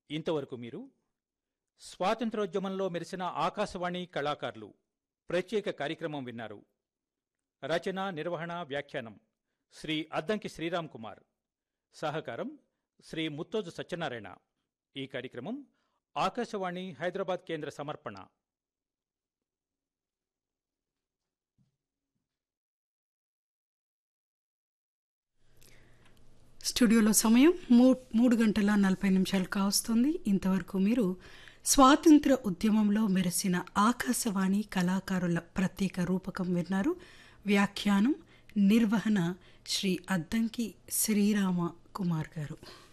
ఇంతవరకు మీరు స్వాతంత్రోద్యమంలో మెరిసిన ఆకాశవాణి కళాకారులు ప్రత్యేక కార్యక్రమం విన్నారు రచన నిర్వహణ వ్యాఖ్యానం శ్రీ అద్దంకి శ్రీరామ్ కుమార్ సహకారం శ్రీ ముత్తోజు సత్యనారాయణ ఈ కార్యక్రమం ఆకాశవాణి హైదరాబాద్ కేంద్ర సమర్పణ స్టూడియోలో సమయం మూ మూడు గంటల నలభై నిమిషాలు కావస్తుంది ఇంతవరకు మీరు స్వాతంత్ర ఉద్యమంలో మెరిసిన ఆకాశవాణి కళాకారుల ప్రత్యేక రూపకం విన్నారు వ్యాఖ్యానం నిర్వహణ శ్రీ అద్దంకి శ్రీరామ కుమార్ గారు